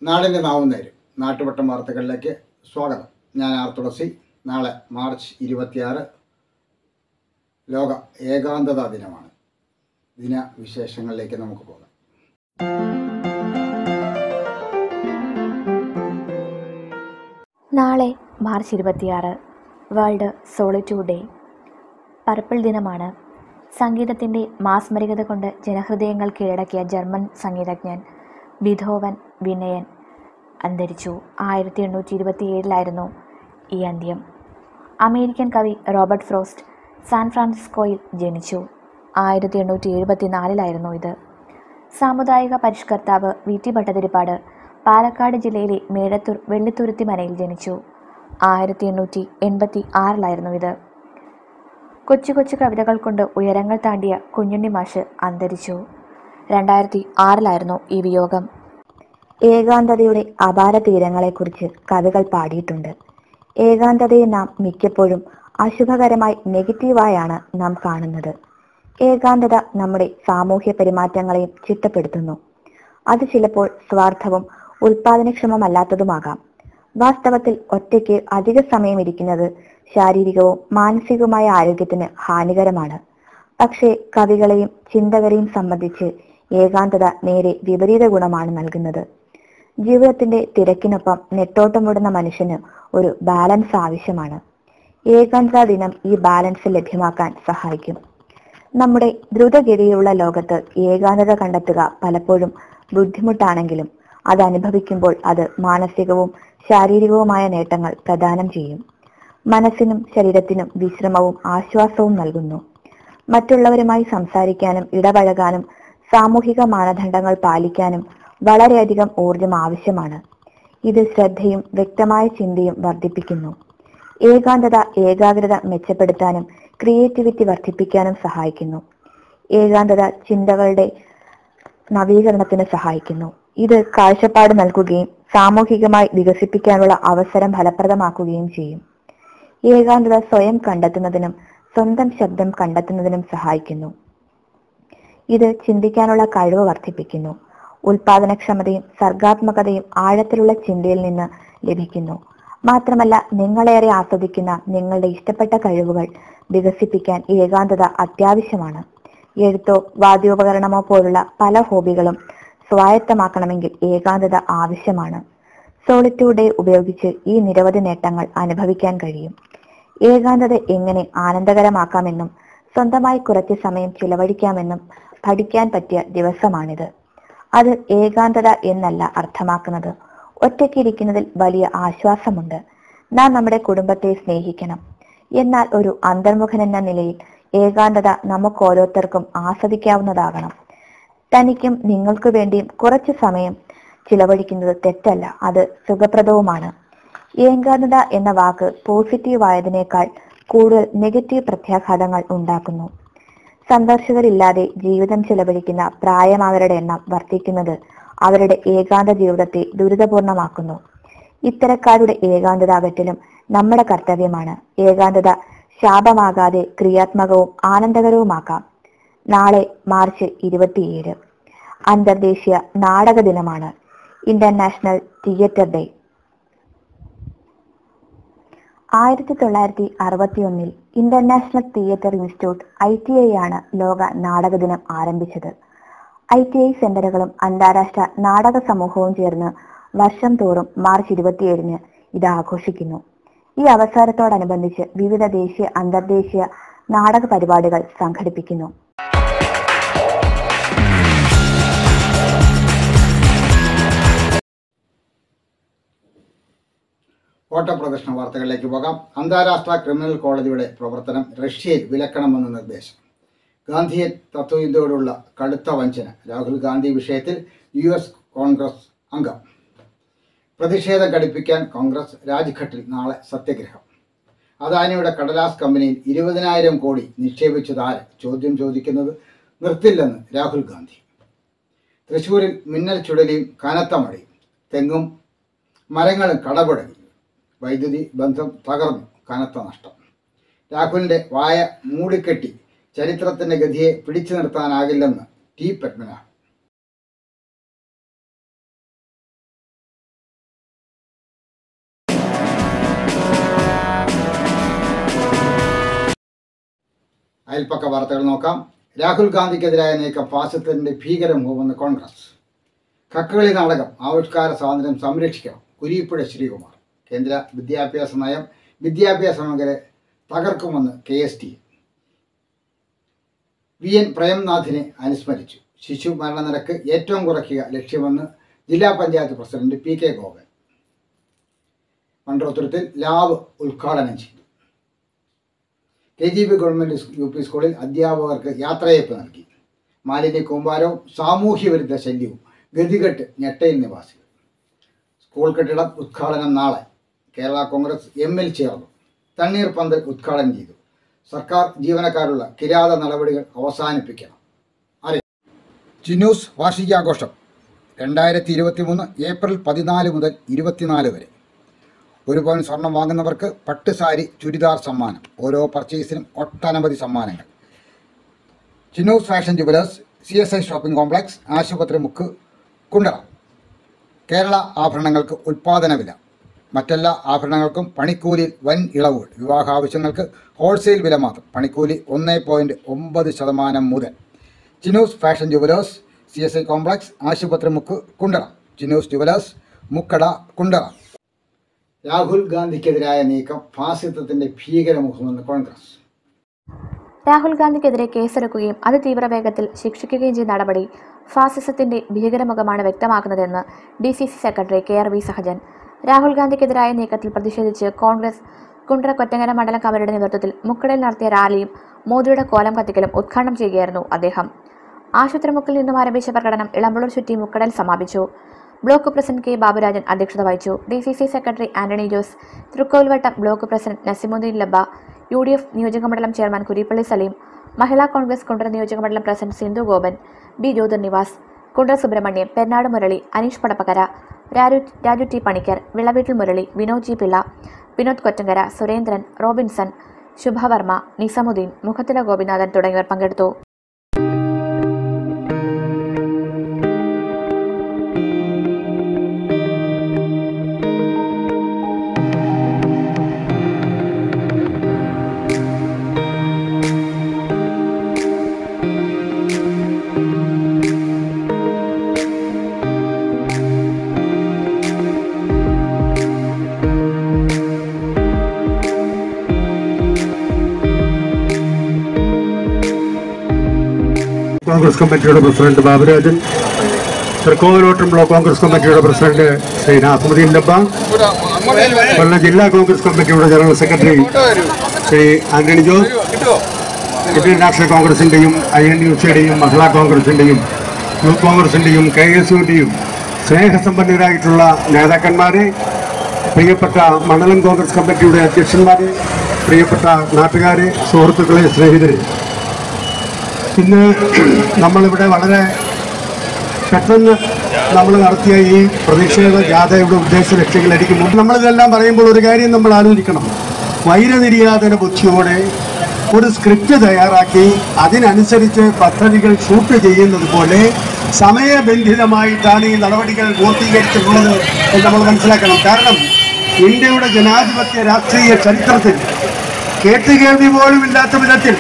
നാടിൻ്റെ നാവുന്നേരും നാട്ടുവട്ടം വാർത്തകളിലേക്ക് സ്വാഗതം ഞാൻ ആർ തുളസി നാളെ മാർച്ച് ഇരുപത്തിയാറ് ലോക ഏകാന്തതാ ദിനമാണ് ദിനവിശേഷങ്ങളിലേക്ക് നമുക്ക് പോകാം നാളെ മാർച്ച് ഇരുപത്തിയാറ് വേൾഡ് സോളിറ്റ്യൂഡ് ഡേ പർപ്പിൾ ദിനമാണ് സംഗീതത്തിൻ്റെ മാസ്മരികത കൊണ്ട് ജനഹൃദയങ്ങൾ കീഴടക്കിയ ജർമ്മൻ സംഗീതജ്ഞൻ ബിധോവൻ വിനയൻ അന്തരിച്ചു ആയിരത്തി എണ്ണൂറ്റി ഇരുപത്തി ഏഴിലായിരുന്നു ഈ അന്ത്യം അമേരിക്കൻ കവി റോബർട്ട് ഫ്രോസ്റ്റ് സാൻ ഫ്രാൻസിസ്കോയിൽ ജനിച്ചു ആയിരത്തി എണ്ണൂറ്റി എഴുപത്തി നാലിലായിരുന്നു ഇത് സാമുദായിക പരിഷ്കർത്താവ് വി ടി ഭട്ടതിരിപ്പാട് പാലക്കാട് ജില്ലയിലെ മേഴത്തൂർ വെള്ളിത്തുരുത്തി മനയിൽ ജനിച്ചു ആയിരത്തി എണ്ണൂറ്റി എൺപത്തി ആറിലായിരുന്നു ഇത് കൊച്ചു കൊച്ചു കവിതകൾ കൊണ്ട് ഉയരങ്ങൾ താണ്ടിയ കുഞ്ഞുണ്ണി മാഷ് അന്തരിച്ചു രണ്ടായിരത്തി ആറിലായിരുന്നു ഈ വിയോഗം ഏകാന്തതയുടെ അപാര തീരങ്ങളെക്കുറിച്ച് കവികൾ പാടിയിട്ടുണ്ട് ഏകാന്തതയെ നാം മിക്കപ്പോഴും അശുഭകരമായി നെഗറ്റീവായാണ് നാം കാണുന്നത് ഏകാന്തത നമ്മുടെ സാമൂഹ്യ പെരുമാറ്റങ്ങളെയും ചിട്ടപ്പെടുത്തുന്നു അത് ചിലപ്പോൾ സ്വാർത്ഥവും ഉൽപാദനക്ഷമമല്ലാത്തതുമാകാം വാസ്തവത്തിൽ ഒറ്റയ്ക്ക് അധിക സമയം ഇരിക്കുന്നത് ശാരീരികവും മാനസികവുമായ ആരോഗ്യത്തിന് ഹാനികരമാണ് പക്ഷേ കവികളെയും ചിന്തകരെയും സംബന്ധിച്ച് ഏകാന്തത നേരെ വിപരീത ഗുണമാണ് നൽകുന്നത് ജീവിതത്തിന്റെ തിരക്കിനൊപ്പം നെട്ടോട്ടമിടുന്ന മനുഷ്യന് ഒരു ബാലൻസ് ആവശ്യമാണ് ഏകാന്തത ദിനം ഈ ബാലൻസ് ലഭ്യമാക്കാൻ സഹായിക്കും നമ്മുടെ ദ്രുതഗതിയിലുള്ള ലോകത്ത് ഏകാന്തത കണ്ടെത്തുക പലപ്പോഴും ബുദ്ധിമുട്ടാണെങ്കിലും അത് അനുഭവിക്കുമ്പോൾ അത് മാനസികവും ശാരീരികവുമായ നേട്ടങ്ങൾ പ്രദാനം ചെയ്യും മനസ്സിനും ശരീരത്തിനും വിശ്രമവും ആശ്വാസവും നൽകുന്നു മറ്റുള്ളവരുമായി സംസാരിക്കാനും ഇടപഴകാനും സാമൂഹിക മാനദണ്ഡങ്ങൾ പാലിക്കാനും വളരെയധികം ഊർജം ആവശ്യമാണ് ഇത് ശ്രദ്ധയും വ്യക്തമായ ചിന്തയും വർദ്ധിപ്പിക്കുന്നു ഏകാന്തത ഏകാഗ്രത മെച്ചപ്പെടുത്താനും ക്രിയേറ്റിവിറ്റി വർദ്ധിപ്പിക്കാനും സഹായിക്കുന്നു ഏകാന്തത ചിന്തകളുടെ നവീകരണത്തിന് സഹായിക്കുന്നു ഇത് കാഴ്ചപ്പാട് നൽകുകയും സാമൂഹികമായി വികസിപ്പിക്കാനുള്ള അവസരം ഫലപ്രദമാക്കുകയും ചെയ്യും ഏകാന്തത സ്വയം കണ്ടെത്തുന്നതിനും സ്വന്തം ശബ്ദം കണ്ടെത്തുന്നതിനും സഹായിക്കുന്നു ഇത് ചിന്തിക്കാനുള്ള കഴിവ് വർദ്ധിപ്പിക്കുന്നു ഉൽപാദനക്ഷമതയും സർഗാത്മകതയും ആഴത്തിലുള്ള ചിന്തയിൽ നിന്ന് ലഭിക്കുന്നു മാത്രമല്ല നിങ്ങളേറെ ആസ്വദിക്കുന്ന നിങ്ങളുടെ ഇഷ്ടപ്പെട്ട കഴിവുകൾ വികസിപ്പിക്കാൻ ഏകാന്തത അത്യാവശ്യമാണ് എഴുത്തോ വാദ്യോപകരണമോ പോലുള്ള പല ഹോബികളും സ്വായത്തമാക്കണമെങ്കിൽ ഏകാന്തത ആവശ്യമാണ് സോളിറ്റ്യൂഡ് ഡേ ഉപയോഗിച്ച് ഈ നിരവധി നേട്ടങ്ങൾ അനുഭവിക്കാൻ കഴിയും ഏകാന്തത എങ്ങനെ ആനന്ദകരമാക്കാമെന്നും സ്വന്തമായി കുറച്ച് സമയം ചിലവഴിക്കാമെന്നും പഠിക്കാൻ പറ്റിയ ദിവസമാണിത് അത് ഏകാന്തത എന്നല്ല അർത്ഥമാക്കുന്നത് ഒറ്റയ്ക്കിരിക്കുന്നതിൽ വലിയ ആശ്വാസമുണ്ട് നാം നമ്മുടെ കുടുംബത്തെ സ്നേഹിക്കണം എന്നാൽ ഒരു അന്തർമുഖൻ എന്ന നിലയിൽ ഏകാന്തത നമുക്ക് ഓരോരുത്തർക്കും ആസ്വദിക്കാവുന്നതാകണം തനിക്കും നിങ്ങൾക്ക് വേണ്ടിയും കുറച്ചു സമയം ചിലവഴിക്കുന്നത് തെറ്റല്ല അത് സുഖപ്രദവുമാണ് ഏകാന്തത എന്ന വാക്ക് പോസിറ്റീവ് ആയതിനേക്കാൾ കൂടുതൽ നെഗറ്റീവ് പ്രത്യാഘാതങ്ങൾ ഉണ്ടാക്കുന്നു സന്ദർശകരില്ലാതെ ജീവിതം ചെലവഴിക്കുന്ന പ്രായമായവരുടെ എണ്ണം വർദ്ധിക്കുന്നത് അവരുടെ ഏകാന്ത ജീവിതത്തെ ദുരിതപൂർണമാക്കുന്നു ഇത്തരക്കാരുടെ ഏകാന്തത അകറ്റലും നമ്മുടെ കർത്തവ്യമാണ് ഏകാന്തത ശാപമാകാതെ ക്രിയാത്മകവും ആനന്ദകരവുമാക്കാം നാളെ മാർച്ച് ഇരുപത്തിയേഴ് അന്തർദേശീയ നാടക ദിനമാണ് ഇന്റർനാഷണൽ തിയേറ്റർ ഡേ ആയിരത്തി തൊള്ളായിരത്തി അറുപത്തിയൊന്നിൽ international theatre institute I T I ആണ് ലോക നാടക ദിനം ആരംഭിച്ചത് ഐ ടി ഐ സെന്ററുകളും അന്താരാഷ്ട്ര നാടക സമൂഹവും ചേർന്ന് വർഷം തോറും മാർച്ച് ഇരുപത്തിയേഴിന് ഇത് ആഘോഷിക്കുന്നു ഈ അവസരത്തോടനുബന്ധിച്ച് വിവിധ ദേശീയ അന്തർദേശീയ നാടക പരിപാടികൾ സംഘടിപ്പിക്കുന്നു ഓട്ടപ്രദർശന വാർത്തകളിലേക്ക് പോകാം അന്താരാഷ്ട്ര ക്രിമിനൽ കോടതിയുടെ പ്രവർത്തനം റഷ്യയിൽ വിലക്കണമെന്ന് നിർദ്ദേശം ഗാന്ധിയെ തത്വചിന്തയോടുള്ള കടുത്ത വഞ്ചന രാഹുൽ ഗാന്ധി വിഷയത്തിൽ യു എസ് കോൺഗ്രസ് അംഗം പ്രതിഷേധം ഘടിപ്പിക്കാൻ കോൺഗ്രസ് രാജ്ഘട്ടിൽ നാളെ സത്യഗ്രഹം അദാനിയുടെ കടലാസ് കമ്പനിയിൽ ഇരുപതിനായിരം കോടി നിക്ഷേപിച്ചതാര് ചോദ്യം ചോദിക്കുന്നത് നിർത്തില്ലെന്ന് രാഹുൽ ഗാന്ധി തൃശൂരിൽ മിന്നൽ ചുഴലിയും കനത്ത മഴയും തെങ്ങും മരങ്ങളും കടപുഴകി വൈദ്യുതി ബന്ധം തകർന്നു കനത്ത നഷ്ടം രാഹുലിൻ്റെ വായ മൂടിക്കെട്ടി ചരിത്രത്തിൻ്റെ ഗതിയെ പിടിച്ചു നിർത്താനാകില്ലെന്ന് ടി പത്മനാഭൻ അയൽപ്പക്ക വാർത്തകൾ നോക്കാം രാഹുൽ ഗാന്ധിക്കെതിരായ നീക്കം ഫാസിസത്തിന്റെ ഭീകരമുഖമെന്ന് കോൺഗ്രസ് കക്കകളി നാടകം ആവിഷ്കാര സ്വാതന്ത്ര്യം സംരക്ഷിക്കണം കുരിപ്പുഴ ശ്രീകുമാർ കേന്ദ്ര വിദ്യാഭ്യാസ നയം വിദ്യാഭ്യാസ മേഖല തകർക്കുമെന്ന് K S T V N പ്രേംനാഥിനെ അനുസ്മരിച്ചു ശിശു മരണനിരക്ക് ഏറ്റവും കുറയ്ക്കുക ലക്ഷ്യമെന്ന് ജില്ലാ panchayat president P K Gopan മണ്ഡലത്തുരത്തിൽ ലാബ് ഉദ്ഘാടനം ചെയ്തു K G B government U P സ്കൂളിൽ അധ്യാപകർക്ക് യാത്രയയപ്പ് നൽകി മാലിന്യ കൂമ്പാരവും സാമൂഹ്യ വിരുദ്ധ ശല്യവും ഗതികെട്ട് ഞെട്ടയിൽ നിവാസികൾ സ്കൂൾ കെട്ടിടം ഉദ്ഘാടനം നാളെ കേരള കോൺഗ്രസ് എം എൽ ചേർന്നു തണ്ണീർ പന്തൽ ഉദ്ഘാടനം ചെയ്തു സർക്കാർ ജീവനക്കാരുള്ള കിരാത നടപടികൾ അവസാനിപ്പിക്കണം അറിയാം ജിന്നൂസ് വാർഷികാഘോഷം രണ്ടായിരത്തി ഇരുപത്തി മൂന്ന് ഏപ്രിൽ പതിനാല് മുതൽ ഇരുപത്തിനാല് വരെ ഒരു പവൻ സ്വർണം വാങ്ങുന്നവർക്ക് പട്ട് സാരി ചുരിദാർ സമ്മാനം ഓരോ പർച്ചേസിനും ഒട്ടനവധി സമ്മാനങ്ങൾ Chinnus fashion jewellers C S I shopping complex Asupathri Mukku Kundara Kerala ആഭരണങ്ങൾക്ക് ഉൽപ്പാദന വില മറ്റെല്ലാ ആഭരണങ്ങൾക്കും പണിക്കൂലിയിൽ വൻ ഇളവുകൾ വിവാഹ ആവശ്യങ്ങൾക്ക് ഹോൾസെയിൽ വില മാത്രം പണിക്കൂലി ഒന്ന് പോയിൻറ്റ് ഒമ്പത് ശതമാനം മുതൽ Chinnus fashion jewellers C S I complex Asupathri Mukku Kundara Chinnus jewellers Mukkada Kundara Rahul ഗാന്ധിക്കെതിരായ നീക്കം ഫാസിസത്തിന്റെ ഭീകരമുഖമെന്ന് കോൺഗ്രസ് രാഹുൽ ഗാന്ധിക്കെതിരെ കേസെടുക്കുകയും അതിതീവ്ര വേഗത്തിൽ ശിക്ഷിക്കുകയും ചെയ്ത നടപടി ഫാസിസത്തിന്റെ ഭീകരമുഖമാണ് വ്യക്തമാക്കുന്നതെന്ന് D C C secretary K R V Sahajan Rahul ഗാന്ധിക്കെതിരായ നീക്കത്തിൽ പ്രതിഷേധിച്ച് കോൺഗ്രസ് കുണ്ട്ര കൊറ്റങ്ങര മണ്ഡലം കമ്മിറ്റിയുടെ നേതൃത്വത്തിൽ മുക്കടയിൽ നടത്തിയ റാലിയും മോദിയുടെ കോലം കത്തിക്കലും ഉദ്ഘാടനം ചെയ്യുകയായിരുന്നു അദ്ദേഹം ആശുപത്രിമുക്കിൽ നിന്നും ആരംഭിച്ച പ്രകടനം ഇളമ്പളൂർ ചുറ്റി മുക്കടൽ സമാപിച്ചു ബ്ലോക്ക് പ്രസിഡന്റ് കെ ബാബുരാജൻ അധ്യക്ഷത വഹിച്ചു D C C secretary Antony Jose Thrikkovilvattam block president Nasimuddin Labba U D F നിയോജകമണ്ഡലം ചെയർമാൻ കുരിപ്പള്ളി സലീം മഹിളാ കോൺഗ്രസ് കുണ്ടറ നിയോജകമണ്ഡലം president Sindhu Gopan B Jyothir Nivas Kundara Subrahmanyam Perunad Murali Aneesh Padappakkara Raju Raju T Panicker Vilaveettil Murali Vinod G Pillai Vinod Kottankara Surendran Robinson Shubhavarma Nisamuddin Mukhathala Gopinathan തുടങ്ങിയവർ പങ്കെടുത്തു കോൺഗ്രസ് കമ്മിറ്റിയുടെ പ്രസിഡന്റ് ബാബുരാജൻ തൃക്കോവിലോട്ടം ബ്ലോക്ക് കോൺഗ്രസ് കമ്മിറ്റിയുടെ പ്രസിഡന്റ് ശ്രീ നാസമുദ്ദീൻ ലബ്ബ കൊല്ലം ജില്ലാ കോൺഗ്രസ് കമ്മിറ്റിയുടെ general secretary Shri Antony Jose Indian national കോൺഗ്രസിന്റെയും ഐ എൻ യു സിയുടെയും മഹിളാ കോൺഗ്രസിന്റെയും യൂത്ത് കോൺഗ്രസിന്റെയും കെ എസ് യുവിന്റെയും സ്നേഹസമ്പന്നരായിട്ടുള്ള നേതാക്കന്മാരെ പ്രിയപ്പെട്ട മണ്ഡലം കോൺഗ്രസ് കമ്മിറ്റിയുടെ അധ്യക്ഷന്മാരെ പ്രിയപ്പെട്ട നാട്ടുകാരെ സുഹൃത്തുക്കളെ സ്നേഹിതരെ ഇന്ന് നമ്മളിവിടെ വളരെ പെട്ടെന്ന് നമ്മൾ നടത്തിയ ഈ പ്രതിഷേധ ജാഥയുടെ ഉദ്ദേശ ലക്ഷ്യങ്ങളായിരിക്കും നമ്മളിതെല്ലാം പറയുമ്പോൾ ഒരു കാര്യം നമ്മൾ ആലോചിക്കണം വൈരനിര്യാതന ബുദ്ധിയോടെ ഒരു സ്ക്രിപ്റ്റ് തയ്യാറാക്കി അതിനനുസരിച്ച് പദ്ധതികൾ ഷൂട്ട് ചെയ്യുന്നത് പോലെ സമയബന്ധിതമായിട്ടാണ് ഈ നടപടികൾ പൂർത്തീകരിച്ചിട്ടുള്ളത് എന്ന് നമ്മൾ മനസ്സിലാക്കണം കാരണം ഇന്ത്യയുടെ ജനാധിപത്യ രാഷ്ട്രീയ ചരിത്രത്തിൽ കേട്ടുകേൾവി പോലും ഇല്ലാത്ത വിധത്തിൽ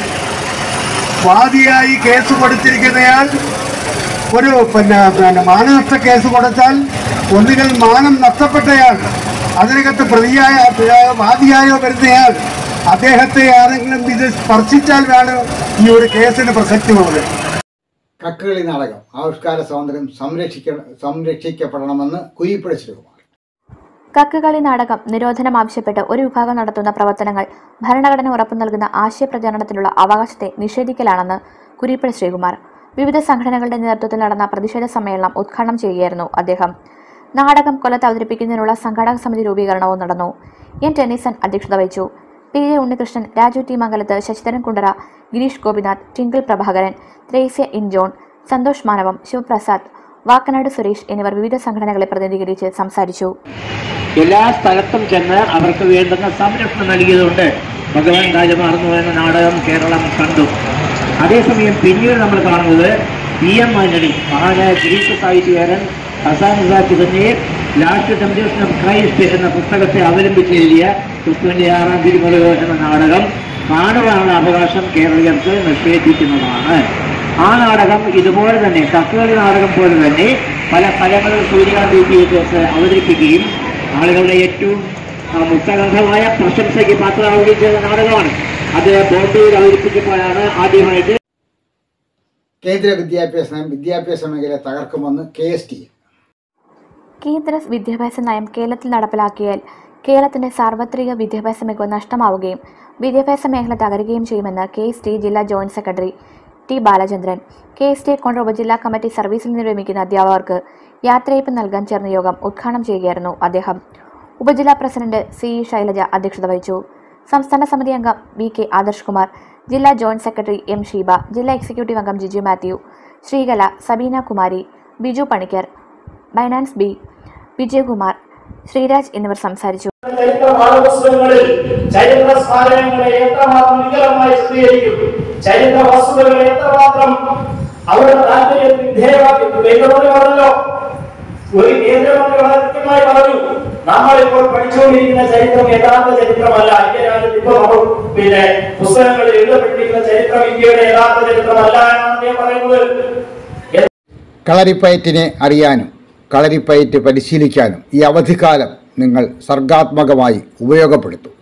വാദിയായി കേസ് കൊടുത്തിരിക്കുന്നയാൾ ഒരു പിന്നെ പിന്നെ മാനനഷ്ട കേസ് കൊടുത്താൽ ഒന്നുകിൽ മാനം നഷ്ടപ്പെട്ടയാൾ അതിനകത്ത് പ്രതിയായ വാദിയായോ വരുന്നയാൾ അദ്ദേഹത്തെ ആരെങ്കിലും ഇത് സ്പർശിച്ചാൽ വേണം ഈ ഒരു കേസിന് പ്രസക്തിയുള്ളത് കക്കുകളി നാടകം ആവിഷ്കാര സ്വാതന്ത്ര്യം സംരക്ഷിക്ക സംരക്ഷിക്കപ്പെടണമെന്ന് കുരിപ്പുഴ ശ്രീകുമാർ കക്കുകളി നാടകം നിരോധനം ആവശ്യപ്പെട്ട് ഒരു വിഭാഗം നടത്തുന്ന പ്രവർത്തനങ്ങൾ ഭരണഘടന ഉറപ്പു നൽകുന്ന ആശയപ്രചാരണത്തിനുള്ള അവകാശത്തെ നിഷേധിക്കലാണെന്ന് കുരിപ്പുഴ ശ്രീകുമാർ വിവിധ സംഘടനകളുടെ നേതൃത്വത്തിൽ നടന്ന പ്രതിഷേധ സമ്മേളനം ഉദ്ഘാടനം ചെയ്യുകയായിരുന്നു അദ്ദേഹം നാടകം കൊല്ലത്ത് അവതരിപ്പിക്കുന്നതിനുള്ള സംഘാടക സമിതി രൂപീകരണവും നടന്നു എൻ ടെന്നീസൺ അധ്യക്ഷത വഹിച്ചു P J Unnikrishnan Raju T Mangalath Sasidharan Kundara Gireesh Gopinath Tinkle Prabhakaran Thresia N John Santhosh Manavam Sivaprasad Vakkanad Suresh എന്നിവർ വിവിധ സംഘടനകളെ പ്രതിനിധീകരിച്ച് സംസാരിച്ചു എല്ലാ സ്ഥലത്തും ചെന്ന് അവർക്ക് വേണ്ടുന്ന സംരക്ഷണം നൽകിയതുകൊണ്ട് ഭഗവാൻ രാജമാർന്നു എന്ന നാടകം കേരളം കണ്ടു അതേസമയം പിന്നീട് നമ്മൾ കാണുന്നത് പി എം ആന്റണി മഹാനായ ഗ്രീക്ക് സാഹിത്യകാരൻ ഹസാൻ ഇസാഖ് തന്നെ ലാസ്റ്റ് ടെംപ്റ്റേഷൻ ഓഫ് ക്രൈസ്റ്റ് എന്ന പുസ്തകത്തെ അവലംബിച്ച് എഴുതിയ ക്രിസ്തുവിന്റെ ആറാം തിരുമുറക് എന്ന നാടകം കാണുവാനുള്ള അവകാശം കേരളീയർക്ക് നിഷേധിക്കുന്നതാണ് ആ നാടകം ഇതുപോലെ തന്നെ കക്കുകളി നാടകം പോലെ തന്നെ പല സ്ഥലങ്ങളിൽ സൂര്യകാന്തി തിയേറ്റേഴ്സ് അവതരിപ്പിക്കുകയും ആളുകളുടെ ഏറ്റവും ആ, മുക്തകണ്ഠമായ പ്രശംസയ്ക്ക് പാത്രമാവുകയും ചെയ്ത നാടകമാണ് അത് ബോംബെയിൽ അവതരിപ്പിച്ചപ്പോഴാണ് ആദ്യമായിട്ട് കേന്ദ്ര വിദ്യാഭ്യാസ നയം വിദ്യാഭ്യാസ മേഖല തകർക്കുമെന്ന് കെ എസ് ടി കേന്ദ്ര വിദ്യാഭ്യാസ നയം കേരളത്തിൽ നടപ്പിലാക്കിയാൽ കേരളത്തിന്റെ സാർവത്രിക വിദ്യാഭ്യാസ മികവ് നഷ്ടമാവുകയും വിദ്യാഭ്യാസ മേഖല തകരുകയും ചെയ്യുമെന്ന് കെ എസ് ടി ജില്ലാ joint secretary T Balachandran K S T കൊണ്ടർ ഉപജില്ലാ കമ്മിറ്റി സർവീസിൽ നിന്ന് വിരമിക്കുന്ന അധ്യാപകർക്ക് യാത്രയയപ്പ് നൽകാൻ ചേർന്ന യോഗം ഉദ്ഘാടനം ചെയ്യുകയായിരുന്നു അദ്ദേഹം ഉപജില്ലാ പ്രസിഡന്റ് സി ഇ ശൈലജ അധ്യക്ഷത വഹിച്ചു സംസ്ഥാന സമിതി അംഗം വി കെ ആദർശ് കുമാർ ജില്ലാ ജോയിന്റ് സെക്രട്ടറി എം ഷീബ ജില്ലാ എക്സിക്യൂട്ടീവ് അംഗം ജിജു മാത്യു ശ്രീകല സബീന കുമാരി ബിജു പണിക്കർ ബൈനാൻസ് ബി വിജയകുമാർ ശ്രീരാജ് എന്നിവർ സംസാരിച്ചു ചരിത്ര പാഠപുസ്തകങ്ങളിൽ ചരിത്ര സ്മാരകങ്ങളെ എത്രമാത്രം വികലമായി ചിത്രീകരിക്കും ചരിത്ര വസ്തുതകളെ എത്രമാത്രം അവരുടെ താല്പര്യത്തിന് വിധേയമാക്കി കേന്ദ്രമന്ത്രി പറഞ്ഞല്ലോ ഒരു കേന്ദ്രമന്ത്രി വളരെ കൃത്യമായി പറഞ്ഞു നമ്മളിപ്പോൾ പഠിച്ചുകൊണ്ടിരിക്കുന്ന ചരിത്രം യഥാർത്ഥ ചരിത്രമല്ല ഇന്ത്യ രാജ്യത്ത് ഇപ്പോൾ നമ്മൾ പിന്നെ പുസ്തകങ്ങളിൽ എഴുതപ്പെട്ടിരിക്കുന്ന ചരിത്രം ഇന്ത്യയുടെ യഥാർത്ഥ ചരിത്രമല്ല എന്നാണ് അദ്ദേഹം പറയുന്നത് കളരിപ്പയറ്റിനെ അറിയാനും കളരിപ്പയറ്റ് പരിശീലിക്കാനും ഈ അവധിക്കാലം നിങ്ങൾ സർഗാത്മകമായി ഉപയോഗപ്പെടുത്തും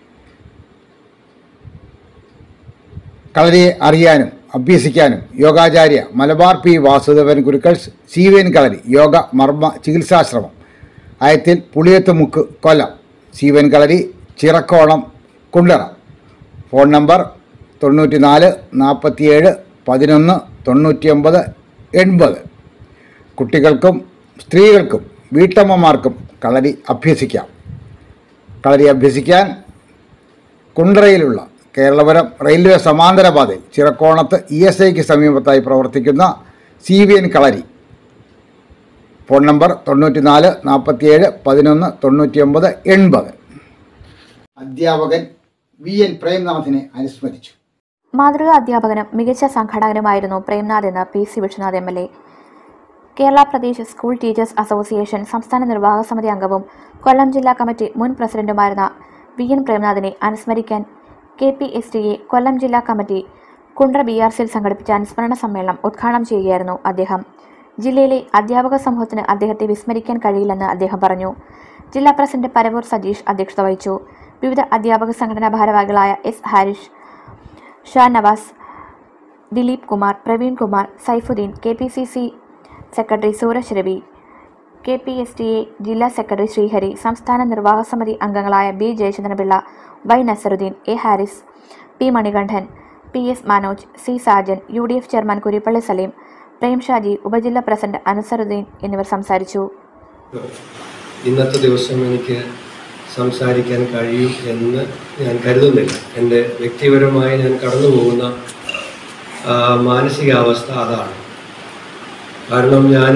കളരിയെ അറിയാനും അഭ്യസിക്കാനും യോഗാചാര്യ മലബാർ പി വാസുദേവൻ ഗുരുക്കൾസ് സീവേൻ കളരി യോഗ മർമ്മ ചികിത്സാശ്രമം Ayathil Puliyathumukku Kollam CVN kalari Chirakkonam Kundara phone number തൊണ്ണൂറ്റി നാല് നാൽപ്പത്തിയേഴ് പതിനൊന്ന് തൊണ്ണൂറ്റിയൊമ്പത് എൺപത് കുട്ടികൾക്കും സ്ത്രീകൾക്കും വീട്ടമ്മമാർക്കും കളരി അഭ്യസിക്കാം കളരി അഭ്യസിക്കാൻ കുണ്ടറയിലുള്ള കേരളപുരം റെയിൽവേ സമാന്തര പാതയിൽ ചിറക്കോണത്ത് ഇ എസ് ഐക്ക് സമീപത്തായി പ്രവർത്തിക്കുന്ന C V N kalari phone number തൊണ്ണൂറ്റി നാല് നാൽപ്പത്തിയേഴ് പതിനൊന്ന് തൊണ്ണൂറ്റിയൊമ്പത് എൺപത് അധ്യാപകൻ വി എൻ പ്രേംനാഥിനെ അനുസ്മരിച്ചു മാതൃകാ അധ്യാപകനും മികച്ച സംഘാടകനുമായിരുന്നു പ്രേംനാഥ് എന്ന് P C Vishwanath M L A Kerala Pradesh school teachers association സംസ്ഥാന നിർവാഹക സമിതി അംഗവും കൊല്ലം ജില്ലാ കമ്മിറ്റി മുൻ പ്രസിഡന്റുമായിരുന്ന വി എൻ പ്രേംനാഥിനെ അനുസ്മരിക്കാൻ K P S T A Kollam ജില്ലാ കമ്മിറ്റി കുണ്ട്ര ബി ആർ സിയിൽ സംഘടിപ്പിച്ച അനുസ്മരണ സമ്മേളനം ഉദ്ഘാടനം ചെയ്യുകയായിരുന്നു അദ്ദേഹം ജില്ലയിലെ അധ്യാപക സമൂഹത്തിന് അദ്ദേഹത്തെ വിസ്മരിക്കാൻ കഴിയില്ലെന്ന് അദ്ദേഹം പറഞ്ഞു ജില്ലാ പ്രസിഡന്റ് പരവൂർ സജീഷ് അധ്യക്ഷത വഹിച്ചു വിവിധ അധ്യാപക സംഘടനാ ഭാരവാഹികളായ S Harish Shanavas Dileep Kumar Praveen Kumar Saifuddin K P C C secretary Sooraj Ravi K P S T A ജില്ലാ സെക്രട്ടറി ശ്രീഹരി സംസ്ഥാന നിർവാഹക സമിതി അംഗങ്ങളായ B Jayachandrapillai Y Nasaruddin A Haris P Manikandan P S Manoj C Sajan U D F chairman Kurippally Saleem Prem Shaji ഉപജില്ലാ പ്രസിഡന്റ് അനസറുദ്ദീൻ എന്നിവർ സംസാരിച്ചു ഇന്നത്തെ ദിവസം എനിക്ക് സംസാരിക്കാൻ കഴിയും എന്ന് ഞാൻ കരുതുന്നില്ല എൻ്റെ വ്യക്തിപരമായി ഞാൻ കടന്നു പോകുന്ന ആ, മാനസികാവസ്ഥ അതാണ് കാരണം ഞാൻ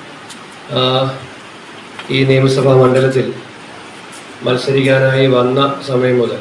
ഈ നിയമസഭാ മണ്ഡലത്തിൽ മത്സരിക്കാനായി വന്ന സമയം മുതൽ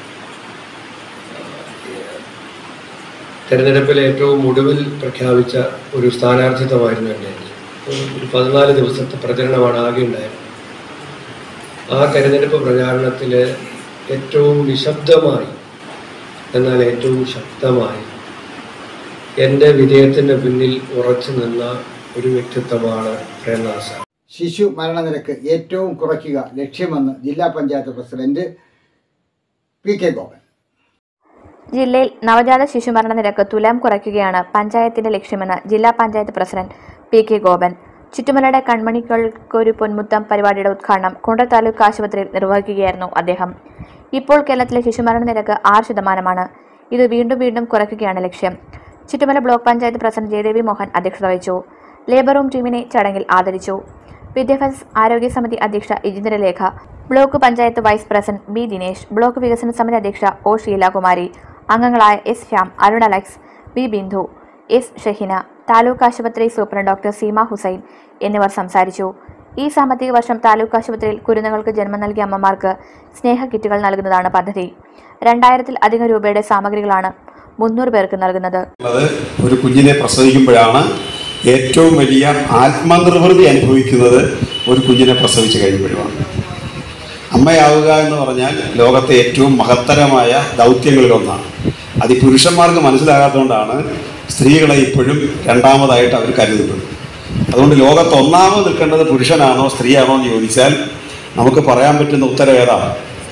തെരഞ്ഞെടുപ്പിൽ ഏറ്റവും ഒടുവിൽ പ്രഖ്യാപിച്ച ഒരു സ്ഥാനാർത്ഥിത്വമായിരുന്നു എൻ്റെ ഒരു പതിനാല് ദിവസത്തെ പ്രചരണമാണ് ആകെ ഉണ്ടായത് ആ തെരഞ്ഞെടുപ്പ് പ്രചാരണത്തിൽ ഏറ്റവും നിശബ്ദമായി എന്നാൽ ഏറ്റവും ശക്തമായി എൻ്റെ വിജയത്തിൻ്റെ പിന്നിൽ ഉറച്ചു നിന്ന ഒരു വ്യക്തിത്വമാണ് പ്രേംനാഥ് സാർ ശിശു മരണനിരക്ക് ഏറ്റവും കുറയ്ക്കുക ലക്ഷ്യമെന്ന് ജില്ലാ panchayat president P K Gopan ജില്ലയിൽ നവജാത ശിശുമരണ നിരക്ക് തുലാം കുറയ്ക്കുകയാണ് പഞ്ചായത്തിന്റെ ലക്ഷ്യമെന്ന് ജില്ലാ panchayat president P K Gopan ചുറ്റുമലയുടെ കൺമണികൾക്കൊരു പൊന്മുത്തം പരിപാടിയുടെ ഉദ്ഘാടനം കുണ്ട താലൂക്ക് ആശുപത്രിയിൽ നിർവഹിക്കുകയായിരുന്നു അദ്ദേഹം ഇപ്പോൾ കേരളത്തിലെ ശിശുമരണ നിരക്ക് ആറ് ശതമാനമാണ് ഇത് വീണ്ടും വീണ്ടും കുറയ്ക്കുകയാണ് ലക്ഷ്യം ചുറ്റുമല ബ്ലോക്ക് പഞ്ചായത്ത് പ്രസിഡന്റ് ജയദേവി മോഹൻ അധ്യക്ഷത വഹിച്ചു ലേബർ റൂം ടീമിനെ ചടങ്ങിൽ ആദരിച്ചു വിദ്യാഭ്യാസ ആരോഗ്യ സമിതി അധ്യക്ഷ ഇജിന്ദ്രലേഖ block panchayat vice president B Dinesh block വികസന സമിതി അധ്യക്ഷ ഒ ഷീലാകുമാരി അംഗങ്ങളായ S Shyam Arun Alex B Bindu S Shahina taluk ആശുപത്രി സൂപ്രണ്ട് ഡോക്ടർ സീമ ഹുസൈൻ എന്നിവർ സംസാരിച്ചു ഈ സാമ്പത്തിക വർഷം താലൂക്ക് ആശുപത്രിയിൽ കുരുന്നുകൾക്ക് ജന്മം നൽകിയ അമ്മമാർക്ക് സ്നേഹ കിറ്റുകൾ നൽകുന്നതാണ് പദ്ധതി രണ്ടായിരത്തിൽ അധികം രൂപയുടെ സാമഗ്രികളാണ് മുന്നൂറ് പേർക്ക് നൽകുന്നത് ഉള്ളത് ഒരു കുഞ്ഞിനെ പ്രസവിക്കുമ്പോഴാണ് ഏറ്റവും വലിയ ആത്മനിർവൃതി അനുഭവിക്കുന്നത് ഒരു കുഞ്ഞിനെ പ്രസവിച്ച് കഴിയുമ്പോഴുമാണ് അമ്മയാവുക എന്ന് പറഞ്ഞാൽ ലോകത്തെ ഏറ്റവും മഹത്തരമായ ദൗത്യങ്ങളിലൊന്നാണ് അത് ഈ പുരുഷന്മാർക്ക് മനസ്സിലാകാത്തതുകൊണ്ടാണ് സ്ത്രീകളെ ഇപ്പോഴും രണ്ടാമതായിട്ട് അവർ കരുതുന്നത് അതുകൊണ്ട് ലോകത്ത് ഒന്നാമത് നിൽക്കേണ്ടത് പുരുഷനാണോ സ്ത്രീയാണോ എന്ന് ചോദിച്ചാൽ നമുക്ക് പറയാൻ പറ്റുന്ന ഉത്തരം ഏതാണ്